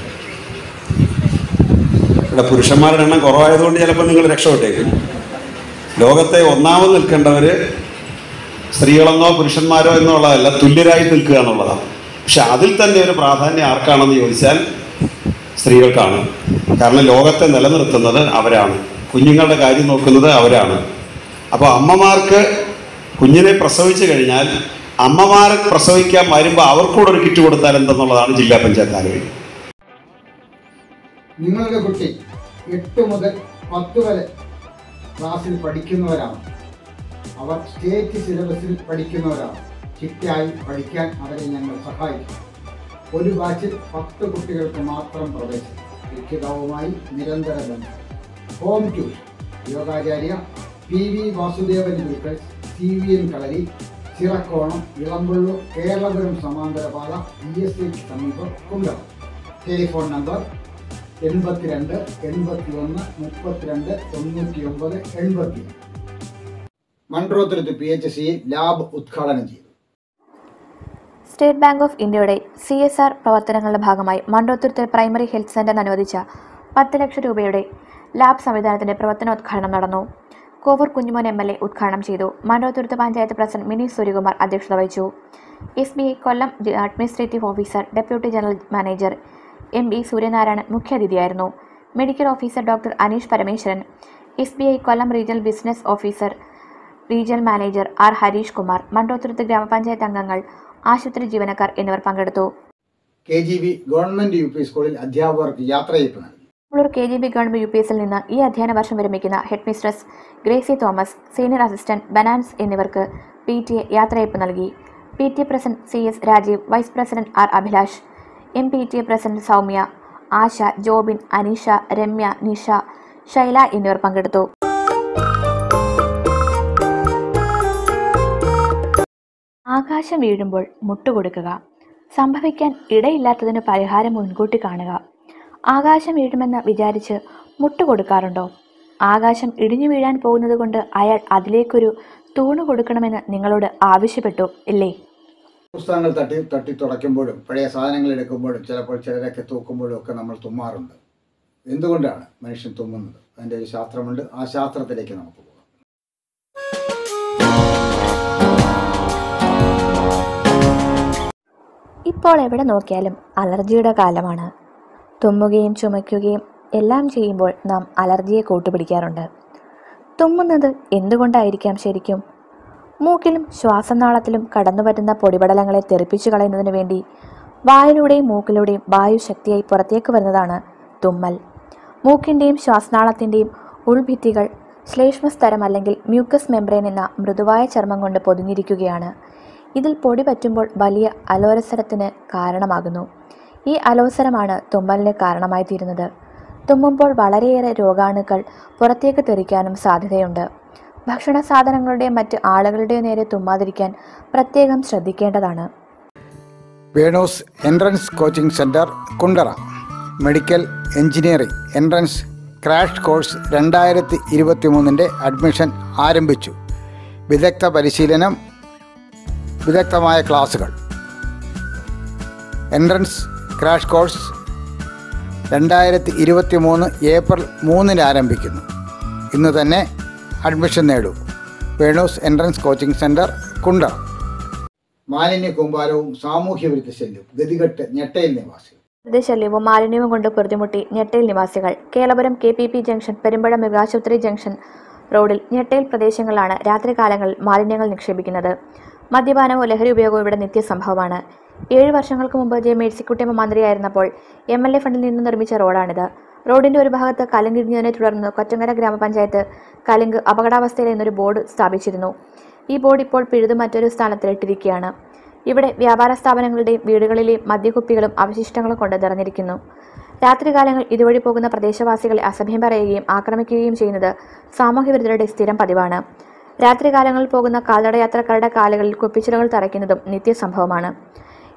ഇവിടെ പുരുഷന്മാരുടെ എണ്ണം കുറവായതുകൊണ്ട് ചിലപ്പോൾ നിങ്ങൾ രക്ഷപ്പെട്ടേക്കും ലോകത്തെ ഒന്നാമത് നിൽക്കേണ്ടവർ സ്ത്രീകളെന്നോ പുരുഷന്മാരോ എന്നുള്ളതല്ല തുല്യരായി നിൽക്കുക എന്നുള്ളതാണ് പക്ഷെ അതിൽ തന്നെ ഒരു പ്രാധാന്യം ആർക്കാണെന്ന് ചോദിച്ചാൽ സ്ത്രീകൾക്കാണ് കാരണം ലോകത്തെ നിലനിർത്തുന്നത് അവരാണ് കുഞ്ഞുങ്ങളുടെ കാര്യം നോക്കുന്നത് അവരാണ് അപ്പോൾ അമ്മമാർക്ക് കുഞ്ഞിനെ പ്രസവിച്ചു കഴിഞ്ഞാൽ അമ്മമാർ പ്രസവിക്കാൻ വരുമ്പോൾ അവർക്കൂടെ ഒരു കിറ്റ് കൊടുത്താൽ എന്തെന്നുള്ളതാണ് ജില്ലാ പഞ്ചായത്ത് ആലോചിക്കുന്നത് നിങ്ങളുടെ കുട്ടി എട്ട് മുതൽ പത്ത് വരെ ക്ലാസ്സിൽ പഠിക്കുന്നവരാണ് അവർ സ്റ്റേറ്റ് സിലബസിൽ പഠിക്കുന്നവരാണ് ചിട്ടയായി പഠിക്കാൻ അവരെ ഞങ്ങൾ സഹായിക്കും ഒരു ബാച്ചിൽ പത്ത് കുട്ടികൾക്ക് മാത്രം പ്രവേശനം രക്ഷിതാവുമായി നിരന്തര ബന്ധം home tuition Yogacharya P V Vasudevan Gurukkal C V N Kalari Chirakkonam Elampalloor Keralapuram സമാന്തര പാത ഇ എസ് ഐക്ക് സമീപം കുണ്ടം ടെലിഫോൺ നമ്പർ എൺപത്തിരണ്ട് എൺപത്തി ഒന്ന് മുപ്പത്തിരണ്ട് തൊണ്ണൂറ്റി ഒമ്പത് എൺപത്തി മൺട്രോത്തുരുത്ത് പി എച്ച് സിയിൽ ലാബ് ഉദ്ഘാടനം ചെയ്തു സ്റ്റേറ്റ് ബാങ്ക് ഓഫ് ഇന്ത്യയുടെ സി എസ് ആർ പ്രവർത്തനങ്ങളുടെ ഭാഗമായി മണ്ടോത്തുരുത്ത് പ്രൈമറി ഹെൽത്ത് സെന്ററിന് അനുവദിച്ച പത്ത് ലക്ഷം രൂപയുടെ ലാബ് സംവിധാനത്തിന്റെ പ്രവർത്തനോദ്ഘാടനം നടന്നു Kovoor Kunjumon M L A ഉദ്ഘാടനം ചെയ്തു മണ്ടോത്തുരുത്ത് പഞ്ചായത്ത് പ്രസിഡന്റ് മിനി സൂര്യകുമാർ അധ്യക്ഷത വഹിച്ചു S B I Kollam G- administrative officer deputy general manager M B Suryanarayanan മുഖ്യാതിഥിയായിരുന്നു medical officer doctor Aneesh Parameswaran S B I Kollam regional business officer regional manager R Hareesh Kumar Mandothuruthu grama panchayat അംഗങ്ങൾ ആശുപത്രി ജീവനക്കാർ എന്നിവർ പങ്കെടുത്തു K G B government U P സ്കൂളിൽ അധ്യാപകർക്ക് യാത്രയയപ്പ് നൽകി Ulloor K G B government U P എസിൽ നിന്ന് ഈ അധ്യയന വർഷം വിരമിക്കുന്ന headmistress Gracy Thomas senior assistant ബനാൻസ് എന്നിവർക്ക് പി ടി എ യാത്രയയപ്പ് നൽകി P T A president C S Rajeev vice president R Abhilash M P T A president Soumya Asha Jobin Aneesha Ramya Nisha Shaila എന്നിവർ പങ്കെടുത്തു ആകാശം വീഴുമ്പോൾ മുട്ടുകൊടുക്കുക സംഭവിക്കാൻ ഇടയില്ലാത്തതിന് പരിഹാരം മുൻകൂട്ടി കാണുക ആകാശം വീഴുമെന്ന് വിചാരിച്ച് മുട്ടുകൊടുക്കാറുണ്ടോ ആകാശം ഇടിഞ്ഞു വീഴാൻ പോകുന്നത് കൊണ്ട് അയാൾ അതിലേക്കൊരു തൂണ് കൊടുക്കണമെന്ന് നിങ്ങളോട് ആവശ്യപ്പെട്ടു ഇല്ലേ പുസ്തകങ്ങൾ തട്ടി തട്ടി തുടയ്ക്കുമ്പോഴും പഴയ സാധനങ്ങൾ എടുക്കുമ്പോഴും ചിലപ്പോൾ ചിലരൊക്കെ തൂക്കുമ്പോഴും ഒക്കെ നമ്മൾ തുമ്മാറുണ്ട് എന്തുകൊണ്ടാണ് മനുഷ്യൻ തുമ്മുന്നത് അതിൻ്റെ ഒരു ശാസ്ത്രമുണ്ട് ആ ശാസ്ത്രത്തിലേക്ക് നമുക്ക് പോകാം ഇപ്പോൾ എവിടെ നോക്കിയാലും അലർജിയുടെ കാലമാണ് തുമ്മുകയും ചുമയ്ക്കുകയും എല്ലാം ചെയ്യുമ്പോൾ നാം അലർജിയെ കൂട്ടുപിടിക്കാറുണ്ട് തുമ്മുന്നത് എന്തുകൊണ്ടായിരിക്കാം ശരിക്കും മൂക്കിലും ശ്വാസനാളത്തിലും കടന്നുവരുന്ന പൊടിപടലങ്ങളെ തെറിപ്പിച്ചു കളയുന്നതിന് വേണ്ടി വായിലൂടെയും മൂക്കിലൂടെയും വായു ശക്തിയായി പുറത്തേക്ക് വരുന്നതാണ് തുമ്മൽ മൂക്കിൻ്റെയും ശ്വാസനാളത്തിൻ്റെയും ഉൾഭിത്തികൾ ശ്ലേഷ്മസ്തരം അല്ലെങ്കിൽ മ്യൂക്കസ് മെംബ്രെയിൻ എന്ന മൃദുവായ ചർമ്മം കൊണ്ട് പൊതിഞ്ഞിരിക്കുകയാണ് ഇതിൽ പൊടി പറ്റുമ്പോൾ വലിയ അലോരസരത്തിന് കാരണമാകുന്നു ഈ അലോസരമാണ് തുമ്മലിന് കാരണമായി തീരുന്നത് തുമ്മുമ്പോൾ വളരെയേറെ രോഗാണുക്കൾ പുറത്തേക്ക് തെറിക്കാനും സാധ്യതയുണ്ട് ഭക്ഷണ സാധനങ്ങളുടെയോ മറ്റ് ആളുകളുടെയോ നേരെ തുമ്മാതിരിക്കാൻ പ്രത്യേകം ശ്രദ്ധിക്കേണ്ടതാണ് Venu's entrance coaching centre Kundara medical engineering entrance crash course രണ്ടായിരത്തി ഇരുപത്തി മൂന്നിൻ്റെ അഡ്മിഷൻ ആരംഭിച്ചു വിദഗ്ധ പരിശീലനം വിദഗ്ധമായ ക്ലാസുകൾ എൻട്രൻസ് ക്രാഷ് കോഴ്സ് രണ്ടായിരത്തി ഇരുപത്തി മൂന്ന് ഏപ്രിൽ മൂന്നിന് ആരംഭിക്കുന്നു ഇന്ന് തന്നെ അഡ്മിഷൻ നേടൂ Venu's entrance coaching centre Kundara മാലിന്യ കൂമ്പാരവും സാമൂഹ്യ വിരുദ്ധ ശല്യവും ഗതികെട്ട് ഞെട്ടയിൽ നിവാസികൾ ശല്യവും മാലിന്യവും കൊണ്ട് പൊറുതിമുട്ടി ഞെട്ടയിൽ നിവാസികൾ Keralapuram K P P junction Perumpuzha മൃഗാശുപത്രി ജംഗ്ഷൻ റോഡിൽ ഞെട്ടയിൽ പ്രദേശങ്ങളിലാണ് രാത്രികാലങ്ങളിൽ മാലിന്യങ്ങൾ നിക്ഷേപിക്കുന്നത് മദ്യപാനവും ലഹരി ഉപയോഗവും ഇവിടെ നിത്യസംഭവമാണ് ഏഴ് വർഷങ്ങൾക്ക് മുമ്പ് ജെ മേഴ്സിക്കുട്ടിയമ്മ മന്ത്രിയായിരുന്നപ്പോൾ എം എൽ എ ഫണ്ടിൽ നിന്ന് നിർമ്മിച്ച റോഡാണിത് റോഡിന്റെ ഒരു ഭാഗത്ത് കലിങ്കിടിഞ്ഞതിനെ തുടർന്ന് കൊറ്റങ്കര ഗ്രാമപഞ്ചായത്ത് കലിങ്ക് അപകടാവസ്ഥയിൽ എന്നൊരു ബോർഡ് സ്ഥാപിച്ചിരുന്നു ഈ ബോർഡ് ഇപ്പോൾ പിഴുതു മറ്റൊരു സ്ഥാനത്തിലിട്ടിരിക്കുകയാണ് ഇവിടെ വ്യാപാര സ്ഥാപനങ്ങളുടെയും വീടുകളിലെയും മദ്യക്കുപ്പികളും അവശിഷ്ടങ്ങളും കൊണ്ട് നിറഞ്ഞിരിക്കുന്നു രാത്രികാലങ്ങൾ ഇതുവഴി പോകുന്ന പ്രദേശവാസികളെ അസഭ്യം പറയുകയും ആക്രമിക്കുകയും ചെയ്യുന്നത് സാമൂഹ്യവിരുദ്ധരുടെ സ്ഥിരം പതിവാണ് രാത്രികാലങ്ങളിൽ പോകുന്ന കാൽനട യാത്രക്കാരുടെ കാലുകളിൽ കുപ്പിച്ചിലുകൾ തറയ്ക്കുന്നതും നിത്യസംഭവമാണ്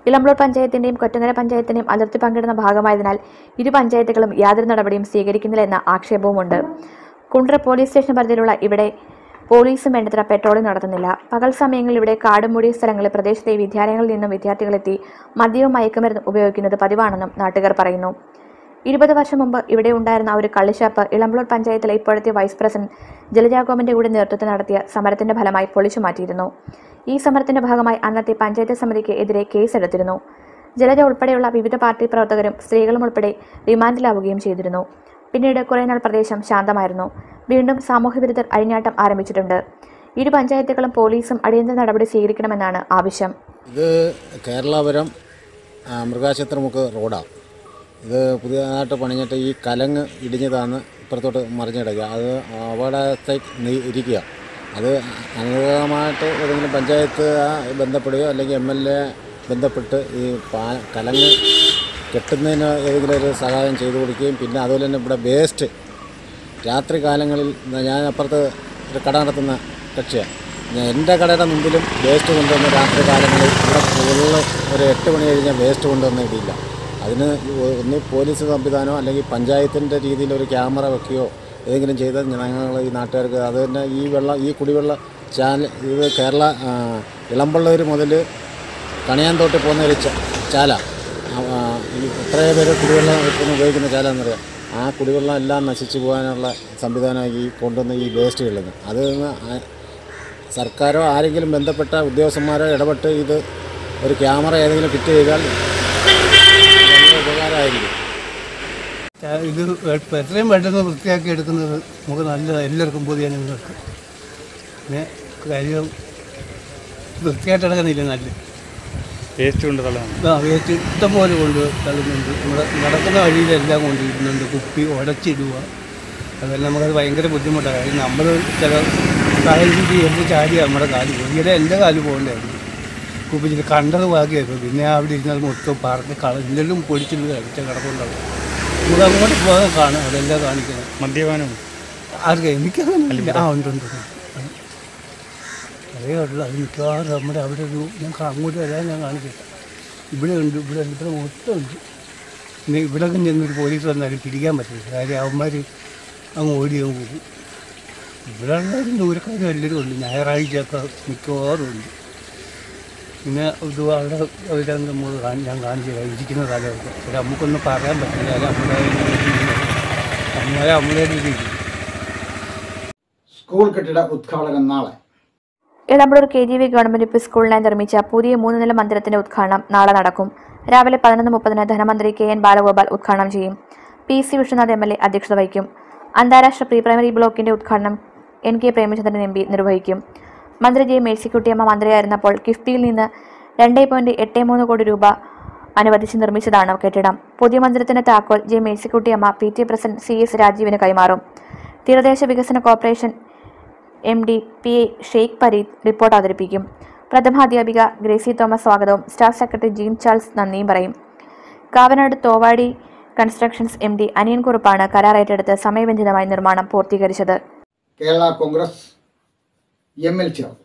ഇളമ്പളൂർ പഞ്ചായത്തിന്റെയും കൊറ്റങ്കര പഞ്ചായത്തിന്റെയും അതിർത്തി പങ്കിടുന്ന ഭാഗമായതിനാൽ ഇരു പഞ്ചായത്തുകളും യാതൊരു നടപടിയും സ്വീകരിക്കുന്നില്ലെന്ന ആക്ഷേപവുമുണ്ട് കുണ്ട്ര പോലീസ് സ്റ്റേഷൻ പരിധിയിലുള്ള ഇവിടെ പോലീസും വേണ്ടത്ര പെട്രോളിംഗ് നടത്തുന്നില്ല പകൽ സമയങ്ങളിൽ ഇവിടെ കാട് മൂടിയ സ്ഥലങ്ങളിൽ പ്രദേശത്തെ വിദ്യാലയങ്ങളിൽ നിന്നും വിദ്യാർത്ഥികളെത്തി മദ്യവും മയക്കുമരുന്നും ഉപയോഗിക്കുന്നത് പതിവാണെന്നും നാട്ടുകാർ പറയുന്നു ഇരുപത് വർഷം മുമ്പ് ഇവിടെ ഉണ്ടായിരുന്ന ഒരു കള്ളിഷാപ്പ് ഇളമ്പളൂർ പഞ്ചായത്തിലെ ഇപ്പോഴത്തെ വൈസ് പ്രസിഡന്റ് ജലജാഗോമന്റെ കൂടെ നേതൃത്വത്തിൽ നടത്തിയ സമരത്തിന്റെ ഫലമായി പൊളിച്ചു മാറ്റിയിരുന്നു ഈ സമരത്തിന്റെ ഭാഗമായി അന്നത്തെ പഞ്ചായത്ത് സമിതിക്ക് എതിരെ കേസെടുത്തിരുന്നു ജലജ ഉൾപ്പെടെയുള്ള വിവിധ പാർട്ടി പ്രവർത്തകരും സ്ത്രീകളും ഉൾപ്പെടെ റിമാൻഡിലാവുകയും ചെയ്തിരുന്നു പിന്നീട് കുറേ നാൾ പ്രദേശം ശാന്തമായിരുന്നു വീണ്ടും സാമൂഹ്യവിരുദ്ധർ അഴിഞ്ഞാട്ടം ആരംഭിച്ചിട്ടുണ്ട് ഇരു പഞ്ചായത്തുകളും പോലീസും അടിയന്തര നടപടി സ്വീകരിക്കണമെന്നാണ് ആവശ്യം ഇത് കേരളപുരം ആ, മൃഗാശുപത്രിമുക്ക് റോഡാണ് ഇത് പുതിയതായിട്ട് പണിഞ്ഞിട്ട് ഈ കലങ്ങ് ഇടിഞ്ഞതാന്ന് ഇപ്പുറത്തോട്ട് മറിഞ്ഞിടയ്ക്കുക അത് അപകടത്തേക്ക് നീ- ഇരിക്കുക അത് അനുകൂലമായിട്ട് ഏതെങ്കിലും പഞ്ചായത്ത് ആ ബന്ധപ്പെടുകയോ അല്ലെങ്കിൽ എം എൽ എ ബന്ധപ്പെട്ട് ഈ പാ കലങ്ങ് കെട്ടുന്നതിന് ഏതെങ്കിലും ഒരു സഹായം ചെയ്തു കൊടുക്കുകയും പിന്നെ അതുപോലെ തന്നെ ഇവിടെ വേസ്റ്റ് രാത്രി കാലങ്ങളിൽ ഞാൻ അപ്പുറത്ത് ഒരു കട നടത്തുന്ന കക്ഷിയാണ് ഞാൻ എൻ്റെ കടയുടെ മുമ്പിലും വേസ്റ്റ് കൊണ്ടുവന്ന് രാത്രി കാലങ്ങളിൽ ഇവിടെ ഫുള്ള് ഒരു എട്ട് മണി കഴിഞ്ഞാൽ വേസ്റ്റ് കൊണ്ടുവന്ന് ഇടിയില്ല അതിന് ഒന്ന് പോലീസ് സംവിധാനമോ അല്ലെങ്കിൽ പഞ്ചായത്തിൻ്റെ രീതിയിൽ ഒരു ക്യാമറ വെക്കുകയോ ഏതെങ്കിലും ചെയ്താൽ ഞങ്ങൾ ഈ നാട്ടുകാർക്ക് അത് തന്നെ ഈ വെള്ളം ഈ കുടിവെള്ള ചാല ഇത് കേരള ആ, ഇളമ്പള്ളൂർ മുതൽ കണിയാന്തോട്ട് പോകുന്ന ഒരു ച- ചാല ആ, ആ, ഈ എത്രയോ പേര് കുടിവെള്ളം ഇപ്പം ഉപയോഗിക്കുന്ന ചാല എന്നറിയാം ആ കുടിവെള്ളം എല്ലാം നശിച്ചു പോകാനുള്ള സംവിധാനം ഈ കൊണ്ടുവന്ന ഈ വേസ്റ്റുകളിൽ അത് ഒന്ന് ആ- സർക്കാരോ ആരെങ്കിലും ബന്ധപ്പെട്ട ഉദ്യോഗസ്ഥന്മാരോ ഇടപെട്ട് ഇത് ഒരു ക്യാമറ ഏതെങ്കിലും ഫിറ്റ് ചെയ്താൽ വലിയ ഉപകാരമായിരിക്കും ഇത് എത്രയും പെട്ടെന്ന് വൃത്തിയാക്കി എടുക്കുന്നത് നമുക്ക് നല്ല എല്ലാവർക്കും പൊതുജനങ്ങൾക്ക് പിന്നെ കാര്യം വൃത്തിയായിട്ട് നടക്കുന്നില്ല നല്ല വേസ്റ്റ് കൊണ്ട് തള്ളാണ് ആ വേസ്റ്റ് ഇഷ്ടംപോലെ കൊണ്ട് തള്ളുന്നുണ്ട് നമ്മുടെ നടക്കുന്ന വഴിയിലെല്ലാം കൊണ്ടിരുന്നുണ്ട് കുപ്പി ഉടച്ചിടുക അതെല്ലാം നമുക്കത് ഭയങ്കര ബുദ്ധിമുട്ടാണ് കാര്യം നമ്മൾ ചില സാഹചര്യം ചെയ്യുമ്പോൾ ചാടി നമ്മുടെ കാല് പോയി ഈയിടെ എൻ്റെ കാല് പോകണ്ടായിരുന്നു കുപ്പിച്ചിട്ട് കണ്ടത് ബാക്കിയായിരുന്നു പിന്നെ അവിടെ ഇരുന്നാൽ മൊത്തം പറഞ്ഞ് കളഞ്ഞെല്ലാം പൊടിച്ചിട്ട് കഴിച്ച കിടപ്പുണ്ടാവും നമുക്ക് അങ്ങോട്ട് പോകാൻ കാണാം അതെല്ലാം കാണിക്കണം മദ്യപാനം ആർക്കെ എനിക്കങ്ങനെ ആ ഉണ്ട് ഉണ്ട് ഉണ്ട്. അതേ ഉള്ളു അത് മിക്കവാറും നമ്മുടെ അവിടെ ഒരു ഞാൻ കാ- അങ്ങോട്ട് വരാൻ ഞാൻ കാണിക്കില്ല ഇവിടെ ഉണ്ട് ഇവിടെ ഉണ്ട് ഇവിടെ മൊത്തം ഉണ്ട് പിന്നെ ഇവിടെ ചെന്നൊരു പോലീസ് വന്നാലും പിടിക്കാൻ പറ്റില്ല കാര്യം അവന്മാർ അങ്ങ് ഓടി അങ്ങ് പോകും ഇവിടെ ഉള്ളവരും ദൂരക്കാരും എല്ലാവരും ഉണ്ട് ഞായറാഴ്ചയൊക്കെ മിക്കവാറും ഉണ്ട് പിന്നെ ഇത് അവിടെ അവരങ്ങ് നമ്മൾ കാണി- ഞാൻ കാണിച്ചു തരാം ഇരിക്കുന്ന സ്ഥലമൊക്കെ പക്ഷെ നമുക്കൊന്നും പറയാൻ പറ്റില്ല അത് നമ്മുടെ നമ്മളെ നമ്മളെ ഇരിക്കും സ്കൂൾ കെട്ടിട ഉദ്ഘാടനം നാളെ Elampalloor K G V government U P സ്കൂളിനായി നിർമ്മിച്ച പുതിയ മൂന്ന് നില മന്ദിരത്തിന്റെ ഉദ്ഘാടനം നാളെ നടക്കും രാവിലെ പതിനൊന്ന് മുപ്പതിന് ധനമന്ത്രി കെ എൻ ബാലഗോപാൽ ഉദ്ഘാടനം ചെയ്യും P C Vishwanath M L A അധ്യക്ഷത വഹിക്കും അന്താരാഷ്ട്ര പ്രീ പ്രൈമറി ബ്ലോക്കിന്റെ ഉദ്ഘാടനം N K Premachandran M P നിർവഹിക്കും മന്ത്രി ജെ മേഴ്സിക്കുട്ടിയമ്മ മന്ത്രിയായിരുന്നപ്പോൾ കിഫ്ബിയിൽ നിന്ന് രണ്ട് പോയിന്റ് എട്ട് മൂന്ന് കോടി രൂപ അനുവദിച്ച് നിർമ്മിച്ചതാണ് കെട്ടിടം പുതിയ മന്ദിരത്തിന്റെ താക്കോൽ J Mercykuttyamma P T president C S രാജീവിന് കൈമാറും തീരദേശ വികസന corporation M D P A Sheikh Pareed report അവതരിപ്പിക്കും പ്രഥമാധ്യാപിക ഗ്രേസി തോമസ് സ്വാഗതവും സ്റ്റാഫ് സെക്രട്ടറി ജീൻ ചാൾസ് നന്ദിയും പറയും Kavanad Thovadi constructions M D Aniyan കുറുപ്പാണ് കരാർ ഏറ്റെടുത്ത് സമയബന്ധിതമായി നിർമ്മാണം പൂർത്തീകരിച്ചത് കേരള കോൺഗ്രസ് എം എൽ ചേർന്നു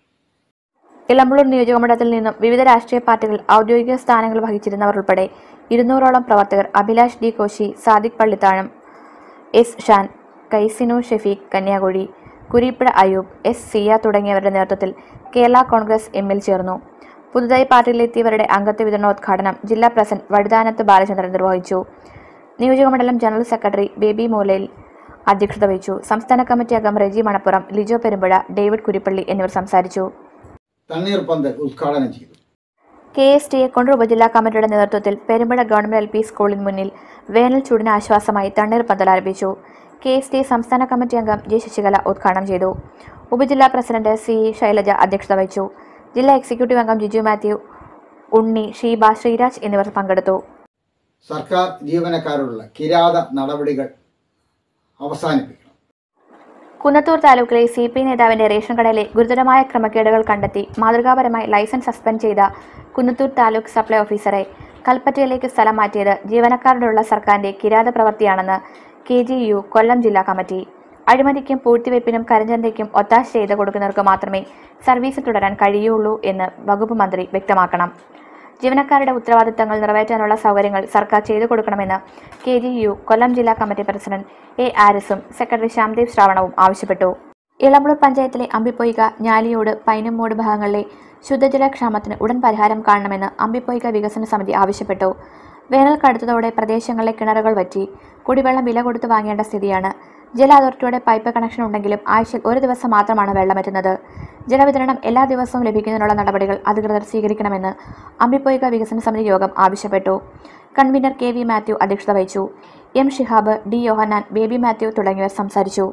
ഇളമ്പളൂർ നിയോജകമണ്ഡലത്തിൽ നിന്നും വിവിധ രാഷ്ട്രീയ പാർട്ടികൾ ഔദ്യോഗിക സ്ഥാനങ്ങൾ വഹിച്ചിരുന്നവർ ഉൾപ്പെടെ ഇരുന്നൂറോളം പ്രവർത്തകർ അഭിലാഷ് ഡി കോശി സാദിഖ് പള്ളിത്താഴം എസ് ഷാൻ കൈസിനു ഷെഫീഖ് കന്യാകുഴി കുരീപ്പുഴ അയൂബ് എസ് സിയ തുടങ്ങിയവരുടെ നേതൃത്വത്തിൽ കേരള കോൺഗ്രസ് എമ്മിൽ ചേർന്നു പുതുതായി പാർട്ടിയിലെത്തിയവരുടെ അംഗത്വ വിതരണോദ്ഘാടനം ജില്ലാ പ്രസിഡന്റ് വഴുതാനത്ത് ബാലചന്ദ്രൻ നിർവഹിച്ചു നിയോജകമണ്ഡലം ജനറൽ സെക്രട്ടറി ബേബി മൂലയിൽ അധ്യക്ഷത വഹിച്ചു സംസ്ഥാന കമ്മിറ്റി അംഗം റെജി മണപ്പുറം ലിജോ പെരുമ്പുഴ ഡേവിഡ് കുരിപ്പള്ളി എന്നിവർ സംസാരിച്ചു തണ്ണീർപ്പന്തൽ ഉദ്ഘാടനം ചെയ്തു K S T A Kondoor ഉപജില്ലാ കമ്മിറ്റിയുടെ നേതൃത്വത്തിൽ പെരുമ്പഴ ഗവൺമെന്റ് എൽ പി സ്കൂളിന് മുന്നിൽ വേനൽ ചൂടിന് ആശ്വാസമായി തണ്ണീർ പന്തൽ ആരംഭിച്ചു കെ എസ് ടി സംസ്ഥാന കമ്മിറ്റി അംഗം ജെ ശശികല ഉദ്ഘാടനം ചെയ്തു ഉപജില്ലാ പ്രസിഡന്റ് സി ശൈലജ അധ്യക്ഷത വഹിച്ചു ജില്ലാ എക്സിക്യൂട്ടീവ് അംഗം ജിജു മാത്യു ഉണ്ണി ഷീബ ശ്രീരാജ് എന്നിവർ പങ്കെടുത്തു സർക്കാർ ജീവനക്കാരോടുള്ള കിരാത നടപടികൾ അവസാനിപ്പിക്കണം കുന്നത്തൂർ താലൂക്കിലെ സി പി നേതാവിന്റെ റേഷൻ കടയിലെ ഗുരുതരമായ ക്രമക്കേടുകൾ കണ്ടെത്തി മാതൃകാപരമായി ലൈസൻസ് സസ്പെൻഡ് ചെയ്ത കുന്നത്തൂർ താലൂക്ക് സപ്ലൈ ഓഫീസറെ കൽപ്പറ്റയിലേക്ക് സ്ഥലം മാറ്റിയത് ജീവനക്കാരോടുള്ള സർക്കാരിന്റെ കിരാത പ്രവൃത്തിയാണെന്ന് കെ ജി യു കൊല്ലം ജില്ലാ കമ്മിറ്റി അഴിമതിക്കും പൂഴ്ത്തിവയ്പ്പിനും കരിഞ്ചന്തയ്ക്കും ഒത്താശ ചെയ്ത് കൊടുക്കുന്നവർക്ക് മാത്രമേ സർവീസിൽ തുടരാൻ കഴിയുള്ളൂ എന്ന് വകുപ്പ് മന്ത്രി വ്യക്തമാക്കണം ജീവനക്കാരുടെ ഉത്തരവാദിത്തങ്ങൾ നിറവേറ്റാനുള്ള സൗകര്യങ്ങൾ സർക്കാർ ചെയ്തു കൊടുക്കണമെന്ന് കെ ജി യു കൊല്ലം ജില്ലാ കമ്മിറ്റി പ്രസിഡന്റ് എ ആരിസും സെക്രട്ടറി ശ്യാംദേവ് ശ്രാവണവും ആവശ്യപ്പെട്ടു ഇളമ്പളൂർ പഞ്ചായത്തിലെ അമ്പിപ്പൊയ്ക ഞാലിയോട് പൈനമ്മോട് ഭാഗങ്ങളിലെ ശുദ്ധജലക്ഷാമത്തിന് ഉടൻ പരിഹാരം കാണണമെന്ന് അമ്പിപ്പൊയ്ക വികസന സമിതി ആവശ്യപ്പെട്ടു വേനൽ കടുത്തതോടെ പ്രദേശങ്ങളിലെ കിണറുകൾ വറ്റി കുടിവെള്ളം വില കൊടുത്ത് വാങ്ങേണ്ട സ്ഥിതിയാണ് ജല അതോറിറ്റിയുടെ പൈപ്പ് കണക്ഷൻ ഉണ്ടെങ്കിലും ആഴ്ചയിൽ ഒരു ദിവസം മാത്രമാണ് വെള്ളമെത്തുന്നത് ജലവിതരണം എല്ലാ ദിവസവും ലഭിക്കുന്നതിനുള്ള നടപടികൾ അധികൃതർ സ്വീകരിക്കണമെന്ന് അമ്പിപ്പൊയ്ക വികസന സമിതി യോഗം ആവശ്യപ്പെട്ടു കൺവീനർ കെ വി മാത്യു അധ്യക്ഷത വഹിച്ചു എം ഷിഹാബ് ഡി യോഹന്നാൻ ബേബി മാത്യു തുടങ്ങിയവർ സംസാരിച്ചു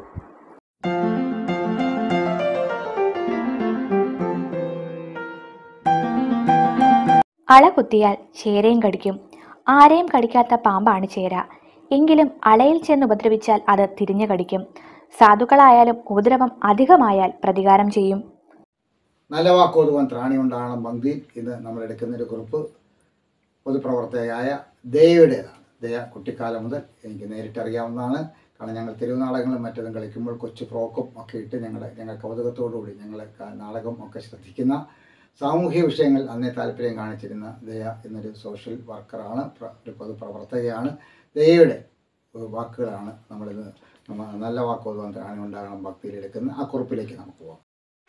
അള കുത്തിയാൽ ചേരയും കടിക്കും ആരെയും കടിക്കാത്ത പാമ്പാണ് ചേര എങ്കിലും അളയിൽ ചെന്ന് ഉപദ്രവിച്ചാൽ അത് തിരിഞ്ഞു കടിക്കും സാധുക്കളായാലും ഉപദ്രവം അധികമായാൽ പ്രതികാരം ചെയ്യും നല്ല വാക്കോതുവാൻ ത്രാണി ഉണ്ടാകണം പങ്ക്തിയിൽ ഇന്ന് നമ്മൾ എടുക്കുന്നൊരു കുറിപ്പ് പൊതുപ്രവർത്തകയായ ദയയുടേതാണ് ദയ കുട്ടിക്കാലം മുതൽ എനിക്ക് നേരിട്ടറിയാവുന്നതാണ് കാരണം ഞങ്ങൾ തെരുവ് നാടകങ്ങളും മറ്റതും കളിക്കുമ്പോൾ കൊച്ചു ഫ്രോക്കും ഒക്കെ ഇട്ട് ഞങ്ങൾ ഞങ്ങൾ കൗതുകത്തോടുകൂടി ഞങ്ങൾ ക- നാടകം ഒക്കെ ശ്രദ്ധിക്കുന്ന സാമൂഹ്യ വിഷയങ്ങൾ അന്നേ താല്പര്യം കാണിച്ചിരുന്ന ദയ എന്നൊരു സോഷ്യൽ വർക്കറാണ് പ്ര- ഒരു പൊതുപ്രവർത്തകയാണ് ദയയുടെ ഏഹ്, വാക്കുകളാണ് നമ്മളിത് നമ്മ നല്ല വാക്കോതുവാൻ ത്രാണി ഉണ്ടാകണം ഭക്തിയിൽ എടുക്കുന്ന ആ കുറിപ്പിലേക്ക് നമുക്ക് പോകാം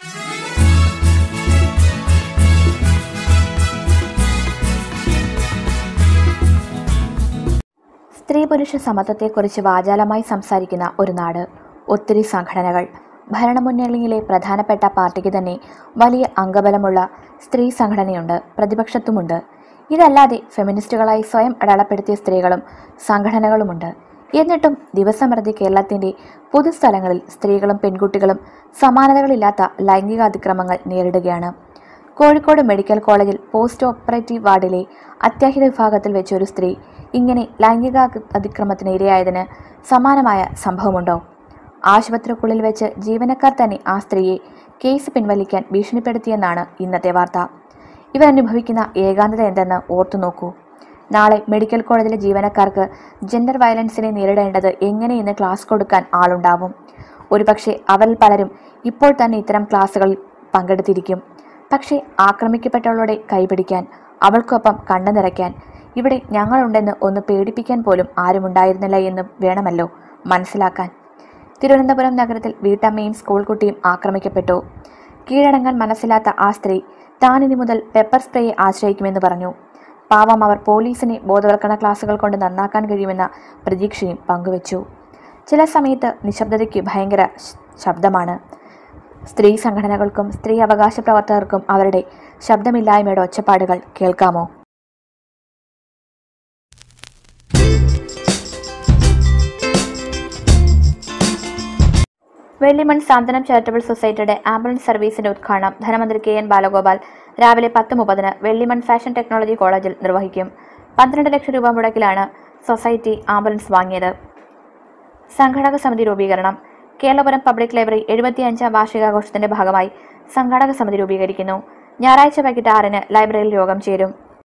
സ്ത്രീ പുരുഷ സമത്വത്തെക്കുറിച്ച് വാചാലമായി സംസാരിക്കുന്ന ഒരു നാട് ഒത്തിരി സംഘടനകൾ ഭരണമുന്നണിയിലെ പ്രധാനപ്പെട്ട പാർട്ടിക്ക് തന്നെ വലിയ അംഗബലമുള്ള സ്ത്രീ സംഘടനയുണ്ട് പ്രതിപക്ഷത്തുമുണ്ട് ഇതല്ലാതെ ഫെമിനിസ്റ്റുകളായി സ്വയം അടയാളപ്പെടുത്തിയ സ്ത്രീകളും സംഘടനകളുമുണ്ട് എന്നിട്ടും ദിവസമൃതി കേരളത്തിന്റെ പൊതുസ്ഥലങ്ങളിൽ സ്ത്രീകളും പെൺകുട്ടികളും സമാനതകളില്ലാത്ത ലൈംഗിക അതിക്രമങ്ങൾ നേരിടുകയാണ് കോഴിക്കോട് മെഡിക്കൽ കോളേജിൽ പോസ്റ്റ് ഓപ്പറേറ്റീവ് വാർഡിലെ അത്യാഹിത വിഭാഗത്തിൽ വെച്ച ഒരു സ്ത്രീ ഇങ്ങനെ ലൈംഗിക അക- അതിക്രമത്തിന് ഇരയായതിന് സമാനമായ സംഭവമുണ്ടോ ആശുപത്രിക്കുള്ളിൽ വെച്ച് ജീവനക്കാർ തന്നെ ആ സ്ത്രീയെ കേസ് പിൻവലിക്കാൻ ഭീഷണിപ്പെടുത്തിയെന്നാണ് ഇന്നത്തെ വാർത്ത ഇവർ അനുഭവിക്കുന്ന ഏകാന്തത എന്തെന്ന് ഓർത്തു നോക്കൂ നാളെ മെഡിക്കൽ കോളേജിലെ ജീവനക്കാർക്ക് ജെൻഡർ വയലൻസിനെ നേരിടേണ്ടത് എങ്ങനെയെന്ന് ക്ലാസ് കൊടുക്കാൻ ആളുണ്ടാവും ഒരുപക്ഷെ അവരിൽ പലരും ഇപ്പോൾ തന്നെ ഇത്തരം ക്ലാസ്സുകളിൽ പങ്കെടുത്തിരിക്കും പക്ഷേ ആക്രമിക്കപ്പെട്ടവളുടെ കൈപിടിക്കാൻ അവൾക്കൊപ്പം കണ്ണു നിറയ്ക്കാൻ ഇവിടെ ഞങ്ങളുണ്ടെന്ന് ഒന്ന് പേടിപ്പിക്കാൻ പോലും ആരുമുണ്ടായിരുന്നില്ല എന്ന് വേണമല്ലോ മനസ്സിലാക്കാൻ തിരുവനന്തപുരം നഗരത്തിൽ വീട്ടമ്മയും സ്കൂൾ കുട്ടിയും ആക്രമിക്കപ്പെട്ടു കീഴടങ്ങാൻ മനസ്സിലാത്ത ആ സ്ത്രീ താൻ ഇനി മുതൽ പെപ്പർ സ്പ്രേയെ ആശ്രയിക്കുമെന്ന് പറഞ്ഞു പാവം അവർ പോലീസിനെ ബോധവൽക്കരണ ക്ലാസുകൾ കൊണ്ട് നന്നാക്കാൻ കഴിയുമെന്ന പ്രതീക്ഷയും പങ്കുവച്ചു ചില സമയത്ത് നിശബ്ദതയ്ക്ക് ഭയങ്കര ശ- ശബ്ദമാണ് സ്ത്രീ സംഘടനകൾക്കും സ്ത്രീ അവകാശ പ്രവർത്തകർക്കും അവരുടെ ശബ്ദമില്ലായ്മയുടെ ഒച്ചപ്പാടുകൾ കേൾക്കാമോ വെള്ളിമൺ സാന്ത്വനം ചാരിറ്റബിൾ സൊസൈറ്റിയുടെ ആംബുലൻസ് സർവീസിന്റെ ഉദ്ഘാടനം ധനമന്ത്രി കെ എൻ ബാലഗോപാൽ രാവിലെ പത്ത് മുപ്പതിന് വെള്ളിമൺ ഫാഷൻ ടെക്നോളജി കോളേജിൽ നിർവഹിക്കും പന്ത്രണ്ട് ലക്ഷം രൂപ മുടക്കിലാണ് സൊസൈറ്റി ആംബുലൻസ് വാങ്ങിയത് സംഘാടക സമിതി രൂപീകരണം കേരളപുരം പബ്ലിക് ലൈബ്രറി എഴുപത്തിയഞ്ചാം വാർഷികാഘോഷത്തിന്റെ ഭാഗമായി സംഘാടക സമിതി രൂപീകരിക്കുന്നു ഞായറാഴ്ച വൈകിട്ട് ആറിന് ലൈബ്രറിയിൽ യോഗം ചേരും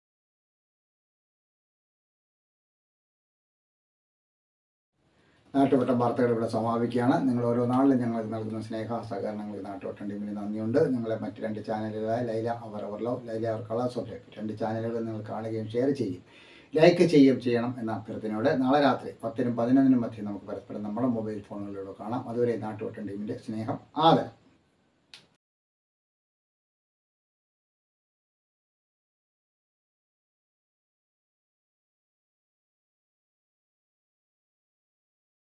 നാട്ടുവട്ടം വാർത്തകൾ ഇവിടെ സമാപിക്കുകയാണ് നിങ്ങൾ ഓരോ നാളിലും ഞങ്ങൾ നൽകുന്ന സ്നേഹ സഹകരണങ്ങൾക്ക് നാട്ടുവട്ടം ടീമിന് നന്ദിയുണ്ട് നിങ്ങളെ മറ്റ് രണ്ട് ചാനലുകളായ ലൈല അവർ അവർ ലവ് ലൈല അവർ കളേഴ്സ് ഓഫ് ലൈഫ് രണ്ട് ചാനലുകൾ നിങ്ങൾ കാണുകയും ഷെയർ ചെയ്യും ലൈക്ക് ചെയ്യുകയും ചെയ്യണം എന്ന അഭ്യർത്ഥനയോടെ നാളെ രാത്രി പത്തിനും പതിനൊന്നിനും മധ്യേ നമുക്ക് പരസ്പരം നമ്മുടെ മൊബൈൽ ഫോണുകളിലൂടെ കാണാം അതുവരെ നാട്ടുവട്ടം ടീമിൻ്റെ സ്നേഹം ആദരം